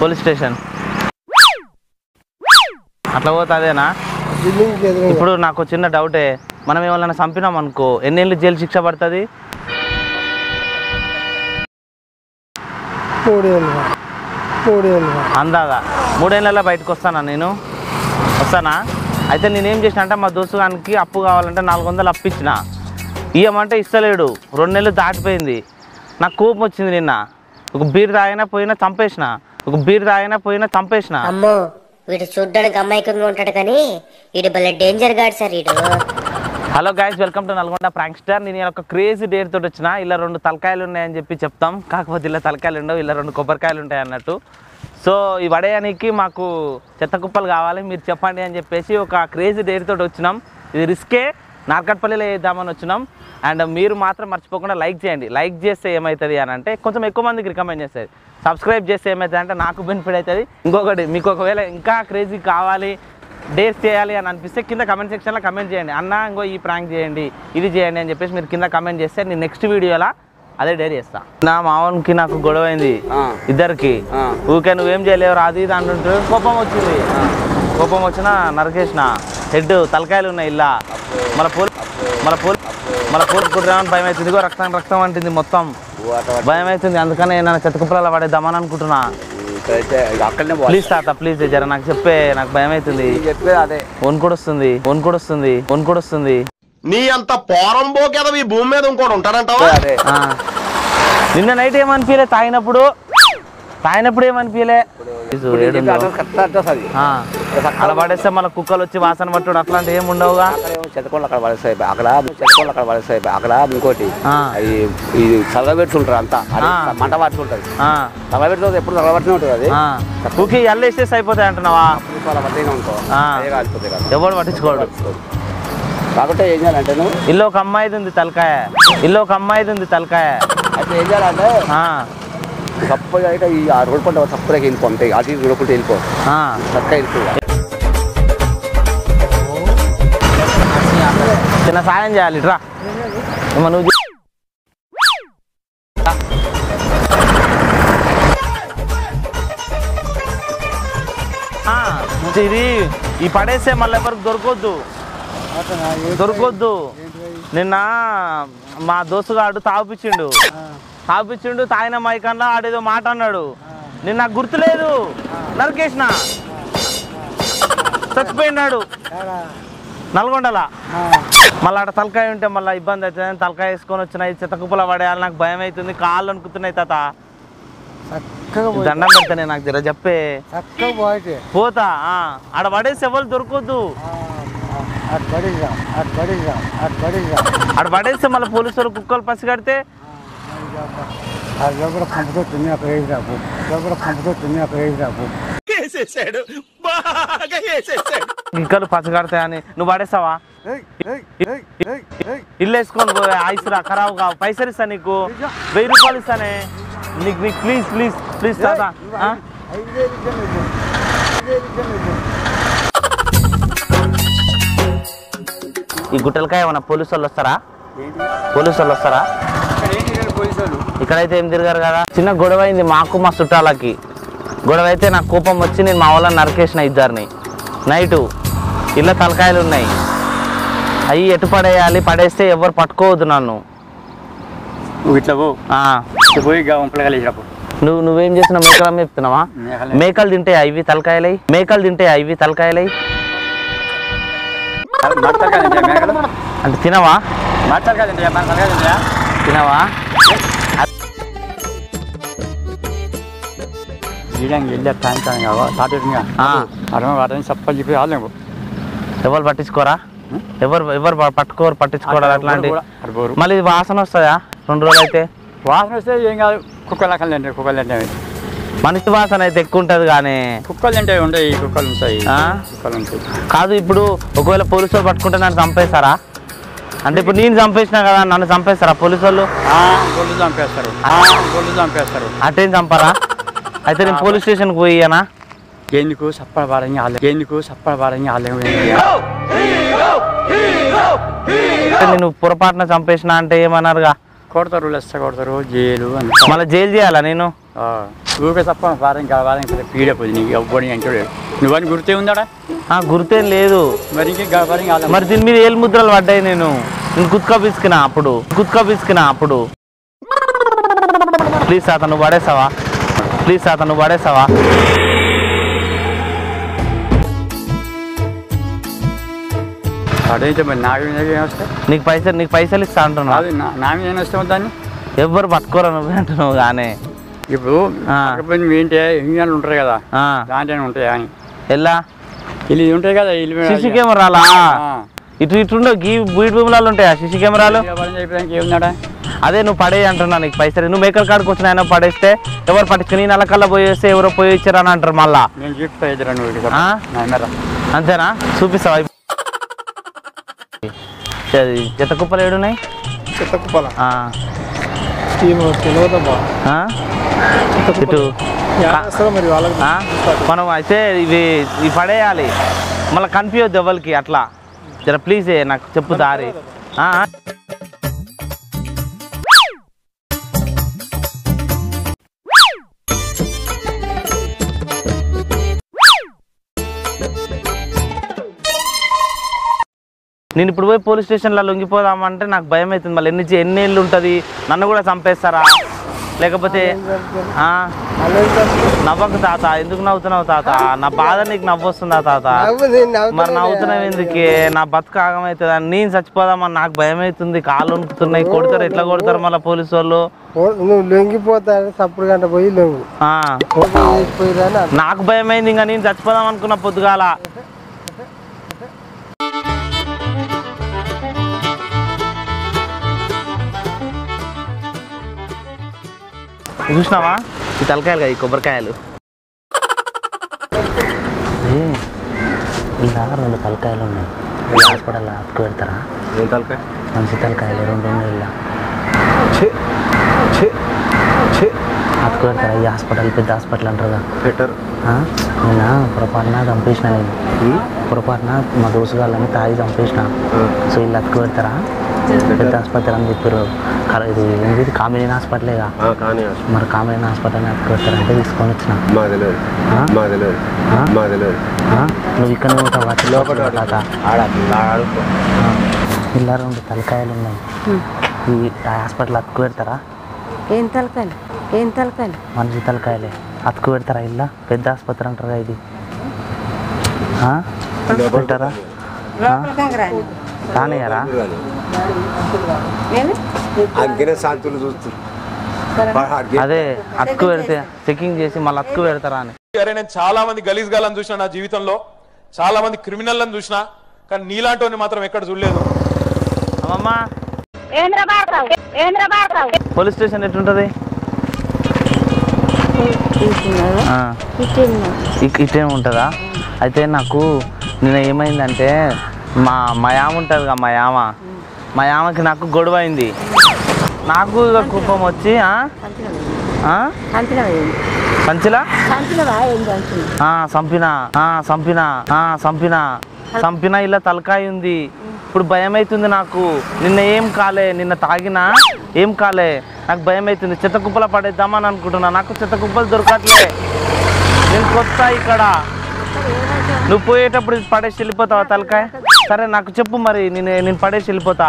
Police station అట్లా పోతే అదేనా బిల్డింగ్ ఎదురు ఇప్పుడు నాకు చిన్న డౌటే మనం ఏమన్నా చంపినాం అనుకో ఎన్నేళ్ళు జైలు శిక్ష పడుతుంది మూడేళ్ళు మూడేళ్ళు అందాగా మూడేళ్ళలో బయటకు వస్తానా నేను వస్తానా అయితే నేనేం చేసిన అంటే మా దోస్తు గానికి అప్పు కావాలంటే నాలుగు వందలు అప్పు ఇచ్చిన ఇయ్యమంటే ఇస్తలేడు రెండు నెలలు దాటిపోయింది నాకు కోపం వచ్చింది నిన్న ఒక బీర్ తాగినా పోయినా చంపేసిన ఒక బీర్ తాగినా పోయినా చంపేసిన అమ్మో వీడు చూడ్డానికి అమాయకంగా ఉంటాడు కానీ వీడు భలే డేంజర్ గాడు సార్ వీడు hello guys welcome to Nalgonda prank star నేను ఒక క్రేజీ డేర్ తోటి వచ్చిన ఇలా రెండు తలకాయలు ఉన్నాయని చెప్పి చెప్తాం కాకపోతే ఇలా తలకాయలు ఉండవు ఇలా రెండు కొబ్బరికాయలు ఉంటాయి అన్నట్టు సో ఈ వడయానికి మాకు చెత్త కుప్పలు కావాలి మీరు చెప్పండి అని చెప్పేసి ఒక క్రేజీ డేర్ తోటి వచ్చినాం ఇది రిస్కే నార్కట్పల్లిలో వేద్దామని వచ్చినాం అండ్ మీరు మాత్రం మర్చిపోకుండా లైక్ చేయండి లైక్ చేస్తే ఏమవుతుంది అని అంటే కొంచెం ఎక్కువ మందికి రికమెండ్ చేస్తుంది సబ్స్క్రైబ్ చేస్తే ఏమవుతుంది అంటే నాకు బెనిఫిట్ అవుతుంది ఇంకొకటి మీకు ఒకవేళ ఇంకా క్రేజీ కావాలి డేర్స్ చేయాలి అని అనిపిస్తే కింద కమెంట్ సెక్షన్లో కమెంట్ చేయండి అన్న ఇంకో ఈ ప్రాంక్ చేయండి ఇది చేయండి అని చెప్పేసి మీరు కింద కమెంట్ చేస్తే నేను నెక్స్ట్ వీడియోలో అదే డేర్ చేస్తా నా మావన్కి నాకు గొడవ అయింది ఇద్దరికి ఊకే నువ్వేం చేయలేవు అది ఇది అంటుంటే కోపం వచ్చింది కోపం వచ్చిన నరకేసిన హెడ్ తలకాయలు ఉన్నాయి ఇల్లా మన పోలి మన పోలి మన పోలి కుట్రామని భయం అవుతుంది ఇదిగో రక్తం రక్తం అంటుంది మొత్తం భయం అవుతుంది అందుకనే నన్ను చెత్తకుప్పలలో పడేద్దామని అనుకుంటున్నా ఇక్కడైతే ఇక అక్కడనే పోవాలి ప్లీజ్ తాత ప్లీజ్ జర నాకు చెప్పే నాకు భయం అవుతుంది నేను చెప్పేది అదే వణుకుడు వస్తుంది వణుకుడు వస్తుంది వణుకుడు వస్తుంది నీ అంత పోరం పోకేద ఈ భూమి మీద ఇంకోటి ఉంటాడంటావా అదే ఆ. నిన్న నైట్ ఏమనిపించలే తాగినప్పుడు తాగినప్పుడు ఏమనిపించలే ఇప్పుడు నేను చెప్పే అడ్రస్ కరెక్ట్ అడ్రస్ అది ఆ. అలా పడేస్తే మన కుక్కలు వచ్చి వాసన పట్టుడు అట్లాంటివి ఏమి ఉండవుగా అక్కడ ఏమో చెత్తకోళ్ళు అక్కడ పడేస్తాయి అక్కడ చెత్తకోళ్ళు అక్కడ పడేస్తాయి అక్కడ ఇంకోటి ఆ. అది ఇది చల్లబెట్టుకుంటారు అంతా అది ఆ. మంట పట్టుకుంటుంది ఆ. చల్లబెట్టుకుంటే ఎప్పుడు చల్లబెట్టునే ఉంటుంది అది ఆ. ఊకే ఎల్లేసేసి అయిపోతాయి అంటున్నావా వాళ్ళ పట్టిగా ఉంటావు ఆ. అదే కాలిపోతాయి కదా ఎవడు పట్టించుకోడు కాకపోతే ఏం చేయాలంటే నువ్వు ఇల్లు ఒక అమ్మాయిది ఉంది తలకాయ ఇల్లు ఒక అమ్మాయిది ఉంది తలకాయ అయితే ఏం చేయాలంటే ఆ. తప్పుగా అయితే ఈ ఆ రోడ్ పంట తప్పుగా వెళ్ళిపో అంతే అటు ఇటు చూడకుంటే వెళ్ళిపో ఆ. చక్కగా వెళ్ళిపో చిన్న సాయం చేయాలి రా ఏమో నువ్వు చే- ఆ, ఇది ఈ పడేస్తే మళ్ళీ ఎవరికి దొరకొద్దు దొరకొద్దు నిన్న మా దోస్తుగాడు తాగిపించిండు తాగిపించిండు తాగిన మైకన్నా ఆడేదో మాట అన్నాడు నిన్న నాకు గుర్తులేదు నరికేసిన చచ్చిపోయినాడు నల్గొండలా మళ్ళీ ఆడ తలకాయ ఉంటే మళ్ళీ ఇబ్బంది అవుతుంది తలకాయ వేసుకొని వచ్చిన ఈ చెత్త కుప్పల పడేయాలి నాకు భయం అవుతుంది కాళ్ళు అనుకుతున్నాయి తాత చక్కగా పోయి దండం పెడతానే నాకు జర చెప్పే చక్కగా పోయితే పోతా ఆ. ఆడ పడేసి ఎవరు దొరకొద్దు అటు పడిగా అటు పడిగా అటు పడిగా ఆడ పడేస్తే మళ్ళీ పోలీసులు కుక్కలు పసి కడితే ఆ లోపల కంపుతో తిని అక్కడ వేసి రాకు లోపల కంపుతో తిని అక్కడ వేసి రాకు కుక్కలు పసి కడతాయని నువ్వు పడేస్తావా ఏయ్, ఏయ్, ఏయ్, ఏయ్, ఏయ్. ఇల్లు వేసుకొని పోయి ఐసురా ఖరాబ్ కావు పైసలు ఇస్తా నీకు వెయ్యి రూపాయలు ఇస్తానే నీకు నీకు ప్లీజ్ ప్లీజ్ ప్లీజ్ తాత ఆ? ఐదు వేలు ఇచ్చాను నీకు. ఐదు వేలు ఇచ్చాను నీకు. ఈ గుట్టలకాయ ఏమన్నా పోలీసు వాళ్ళు వస్తారా పోలీసు వాళ్ళు వస్తారా ఇక్కడైతే ఏం తిరగారు కదా చిన్న గొడవ అయింది మాకు మా చుట్టాలకి గొడవ అయితే నాకు కోపం వచ్చి నేను మా వాళ్ళని నరికేసిన ఇద్దరిని నైటు ఇళ్ళ తలకాయలు ఉన్నాయి అవి ఎటు పడేయాలి పడేస్తే ఎవరు పట్టుకోవద్దు నన్ను నువ్వు ఇట్లా పో ఆ, ఇట్లా పోయి గంపలు కలిసినప్పుడు నువ్వు నువ్వేం చేసిన మేకలు చెప్తున్నావా మేకలే. మేకలు తింటే ఇవి తలకాయలై మేకలు తింటే ఇవి తలకాయలై మాట్లాడకాలి మేకలు అంటే తినవా మాట్లాడకాలి మాట్లాడకాలి తినవా వీడానికి వెళ్ళి సాయంత్రం కావా సాటర్గా ఆ. అరవై వాడని చెప్పని చెప్పి రాలేము ఎవరు పట్టించుకోరా ఎవరు ఎవరు ప- పట్టుకోరు పట్టించుకోవడం అట్లాంటి అటు పోరు మళ్ళీ ఇది వాసన వస్తుందా రెండు రోజులు అయితే వాసన వస్తే ఏం కాదు కుక్కలు అక్కడ తింటాయి కుక్కలు తింటాయి మనిషి వాసన అయితే ఎక్కువ ఉంటుంది కానీ కుక్కలు తింటాయి ఉంటాయి కుక్కలు ఉంటాయి ఆ? కుక్కలు ఉంటాయి కాదు ఇప్పుడు ఒకవేళ పోలీసు వాళ్ళు పట్టుకుంటే నన్ను చంపేస్తారా అంటే ఇప్పుడు నేను చంపేసినా కదా నన్ను చంపేస్తారా పోలీసు వాళ్ళు ఆ, గొల్లు చంపేస్తారు ఆ, గొల్లు చంపేస్తారు అటేం చంపరా అయితే నేను పోలీస్ స్టేషన్కి పోయినా ఎందుకు సప్పల పాడంగా ఆలే ఎందుకు సప్పల పాడంగా ఆలయం నేను పొరపాటున చంపేసిన అంటే ఏమన్నారుగా కొడతారు లెస్స కొడతారు జైలు అని మళ్ళీ జైలు చేయాలా నేను ఆ. ఊరికే తప్ప వారం గడవాలని పీడపోతుంది నీకు ఎవ్వడి అంటాడు నువ్వని గుర్తే ఉందాడా ఆ గుర్తేం లేదు మరి ఇంకే గడవాలని కాదు మరి దీని మీద ఏలు ముద్రలు పడ్డాయి నేను నేను గుత్కా పిసికినా అప్పుడు గుత్కా పిసికినా అప్పుడు ప్లీజ్ తాత నువ్వు పడేసావా ప్లీజ్ తాత నువ్వు పడేసావా అడైతే మరి నా మీద ఏం వస్తే నీకు పైసలు నీకు పైసలు ఇస్తా అంటున్నా అది నా- నా మీద ఏం వస్తావు దాన్ని ఎవ్వరు పట్టుకోరా నువ్వే అంటున్నావు కానీ ఇప్పుడు ఆ. పక్కపొద్దు ఏంటి ఇంజన్లు ఉంటాయి కదా ఆ, దాంట్లోనే ఉంటాయి అని ఎల్లా ఇల్లు ఉంటాయి కదా ఇల్లు సిసి కెమెరాలా ఆ. ఇటు ఇటు ఉండవు గీ బీట్ భూములలో ఉంటాయా సిసి కెమెరాలు ఎవరైనా చెప్పడానికి ఏముందాడా అదే నువ్వు పడే అంటున్నా నీకు పైసలు నువ్వు మేకర్ కాడికి వచ్చిన ఆయన పడేస్తే ఎవరు పట్టించుకుని నల్లకల్లా పోయేస్తే ఎవరో పోయి ఇచ్చారని అంటారు మళ్ళా నేను చెప్తా ఇద్దరు నువ్వు ఇటు ఆ? నా మీద రా. అంతేనా చూపిస్తావా అది చెత్త కుప్పలు ఏడున్నాయి చెత్త కుప్పల ఆ, తెలియదమ్మా ఆ? ఇటు మరి వాళ్ళకి ఆ? మనం అయితే ఇవి ఇవి పడేయాలి మళ్ళీ కనిపించద్దు ఎవరికి అట్లా జర ప్లీజ్ నాకు చెప్పు దారి ఆ, ఆ. నేను ఇప్పుడు పోయి పోలీస్ స్టేషన్లో లొంగిపోదామంటే నాకు భయం అవుతుంది మళ్ళీ ఎన్ని ఎన్ని ఏళ్ళు ఉంటుంది నన్ను కూడా చంపేస్తారా లేకపోతే ఆ? నవ్వకు తాత ఎందుకు నవ్వుతున్నావు తాత నా బాధ నీకు నవ్వొస్తుందా తాత మరి నవ్వుతున్నావు ఎందుకే నా బతుకు ఆగమవుతుంది అని నేను చచ్చిపోదామని నాకు భయం అవుతుంది కాళ్ళు వణుకుతున్నాయి కొడతారు ఎట్లా కొడతారు మళ్ళీ పోలీసు వాళ్ళు నువ్వు లొంగిపోతా సప్పుడు గంట పోయి లొంగు ఆ. పోయిరా నాకు భయం అయింది ఇంకా నేను చచ్చిపోదాం అనుకున్న పొద్దుగాల చూసినావా ఈ తలకాయలు కదా ఈ కొబ్బరికాయలు ఇలా రెండు తలకాయలు ఉన్నాయి హాస్పిటల్లో అతుకు పెడతారా ఏం తలకాయ మంచి తలకాయలు రెండు ఉన్నాయి ఇలా ఛే ఛే ఛే అతుకు పెడతారా ఈ హాస్పిటల్ పెద్ద హాస్పిటల్ అంటారు బెటర్ ఆ? నిన్న పొరపాటున చంపేసిన నేను పొరపాటున మా దోసుగాళ్ళని తాగి చంపేసిన సో వీళ్ళు అతుకు పెడతారా పెద్ద హాస్పిటల్ అని చెప్పారు కర- ఇది ఏంటి కామినేని హాస్పిటలేగా కానీ మరి కామినేని హాస్పిటల్ అతుకు పెడతారంటే తీసుకొని వచ్చిన మా తెలియదు ఆ? మా తెలియదు ఆ? మా తెలియదు ఆ? నువ్వు ఇక్కడ ఉంటావా లోపల తాత ఆడ ఆడుకో ఇలా రెండు తలకాయలు ఉన్నాయి ఈ హాస్పిటల్ అతుకు పెడతారా ఏం తలకాయలు ఏం తలకాయలు మనిషి తలకాయలే అతుకు పెడతారా ఇల్లా పెద్ద ఆసుపత్రి అంటారా ఇది ఆ? పెట్టారా లోపలికి రాని రానియరా ఏమి అంకనే శాంతులు చూస్తుంది అదే అతుకు పెడితే చెకింగ్ చేసి మళ్ళీ అతుకు పెడతారా అని అరే నేను చాలా మంది గలీజ్ గాలను చూసిన నా జీవితంలో చాలా మంది క్రిమినల్లను చూసిన కానీ నీలాంటి మాత్రం ఎక్కడ చూడలేదు అమ్మమ్మ పోలీస్ స్టేషన్ ఎట్లుంటది ఆ, ఇక్- ఇటే ఉంటుందా అయితే నాకు నిన్న ఏమైందంటే మా మా యామ ఉంటుందిగా మా యామ మా యామకి నాకు గొడవ అయింది నాకు ఇక కోపం వచ్చి ఆ? ఆ? సంపినవా ఏంది సంచిలా సంపినవా ఏంది అంటున్నా ఆ, సంపిన ఆ, సంపిన ఆ, సంపిన సంపిన ఇలా తలకాయ ఉంది ఇప్పుడు భయం అవుతుంది నాకు నిన్న ఏం కాలే నిన్న తాగినా ఏం కాలే నాకు భయం అవుతుంది చెత్త కుప్పల పడేద్దామని అనుకుంటున్నా నాకు చెత్త కుప్పలు దొరకట్లే నేను కొత్త ఇక్కడ నువ్వు పోయేటప్పుడు పడేసి వెళ్ళిపోతావా తలకాయ సరే నాకు చెప్పు మరి నేను నేను పడేసి వెళ్ళిపోతా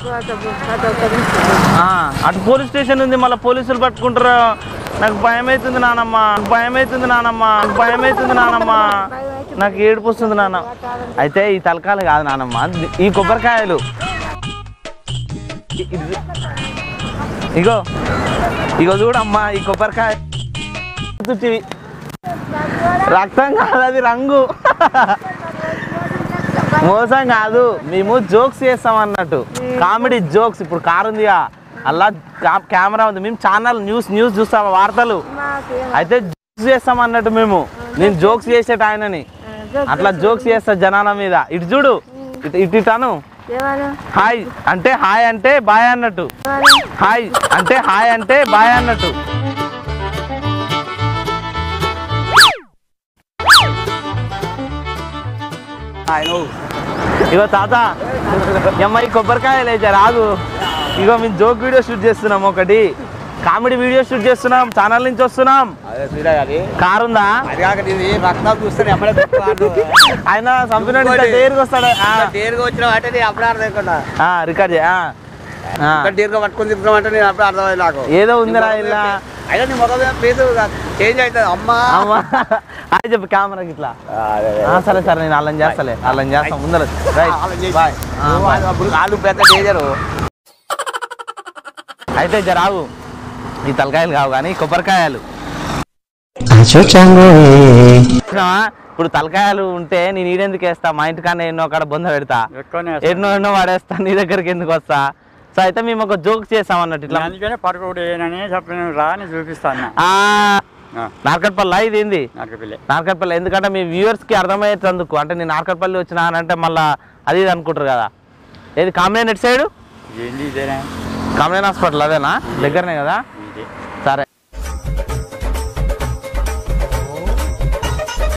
ఆ, అటు పోలీస్ స్టేషన్ ఉంది మళ్ళీ పోలీసులు పట్టుకుంటారు నాకు భయం అవుతుంది నానమ్మ నాకు భయం అవుతుంది నానమ్మ నాకు భయం అవుతుంది నానమ్మ నాకు ఏడుపు వస్తుంది నాన్న అయితే ఈ తలకాయలు కాదు నానమ్మ ఈ కొబ్బరికాయలు ఇ- ఇది- ఇగో ఇగో చూడమ్మా ఈ కొబ్బరికాయ తుట్టివి. రక్తం కాదు అది రంగు మోసం కాదు మేము జోక్స్ చేస్తాం అన్నట్టు కామెడీ జోక్స్ ఇప్పుడు కారు ఉందిగా అలా కా- కెమెరా ఉంది మేము ఛానల్ న్యూస్ న్యూస్ చూస్తాం వార్తలు అయితే జోక్స్ చేస్తాం అన్నట్టు మేము నేను జోక్స్ చేసేట ఆయనని అట్లా జోక్స్ చేస్తా జనాల మీద ఇటు చూడు ఇటు ఇటు ఇటాను ఏమను హాయ్ అంటే హాయ్ అంటే బాయ్ అన్నట్టు హాయ్ అంటే హాయ్ అంటే బాయ్ అన్నట్టు ఇగో తాత ఈ అమ్మాయి కొబ్బరికాయ లేచా రాదు ఇగో మేము జోక్ వీడియో షూట్ చేస్తున్నాం ఒకటి కామెడీ వీడియో షూట్ చేస్తున్నాం ఛానల్ నుంచి వస్తున్నాం అదే చూడా అది కార్ ఉందా అది కాక నీది రక్తం చూస్తే ఎప్పుడే ఆయన చంపినోడు ఇంత డేరుగా వస్తాడు ఆ, డేరుగా వచ్చినావు అంటే నేను అప్పుడే అర్థం కాకుండా ఆ, రికార్డ్ చేయ ఆ. ఆ. ఇక్కడ డేరుగా పట్టుకొని తిరుగుతున్నావు అంటే నేను అప్పుడే అర్థమైంది నాకు ఏదో ఉందిరా ఇలా అయినా నీ మొగ ఫేస్ చేంజ్ అవుతుంది అమ్మా అమ్మా అది చెప్పి కెమెరాకి ఇట్లా ఆ, అదే, అదే. ఆ, సరే సరే నేను అల్లం చేస్తాలే అల్లం చేస్తాం ముందర రైట్ బాయ్ నువ్వు అది అప్పుడు కాళ్ళు పెద్ద డేంజరు అయితే జరావు ఈ తలకాయలు కావు కానీ కొబ్బరికాయలు చూసినావా? ఇప్పుడు తలకాయలు ఉంటే నేను ఈడెందుకు వేస్తా మా ఇంటికన్నా ఎన్నో అక్కడ బొంద పెడతా ఎక్కువనే ఎన్నో ఎన్నో వాడేస్తా నీ దగ్గరికి ఎందుకు వస్తా సో అయితే మేము ఒక జోక్ చేసాం అన్నట్టు ఇట్లా అందుకనే పడుకోడు ఏనని చెప్పిన రాని చూపిస్తాను ఆ, నార్కట్పల్లి ఇది ఏంది నాకు పిల్లే నార్కట్పల్లి ఎందుకంటే మీ వ్యూవర్స్ కి అర్థమయ్యేటందుకు అంటే నేను నార్కట్పల్లి వచ్చినా అని అంటే మళ్ళా అది ఇది అనుకుంటారు కదా ఏది కామినేన్ ఎట్ సైడ్ ఏంది ఇదేనా కామినేన్ హాస్పిటల్ అదేనా దగ్గరనే కదా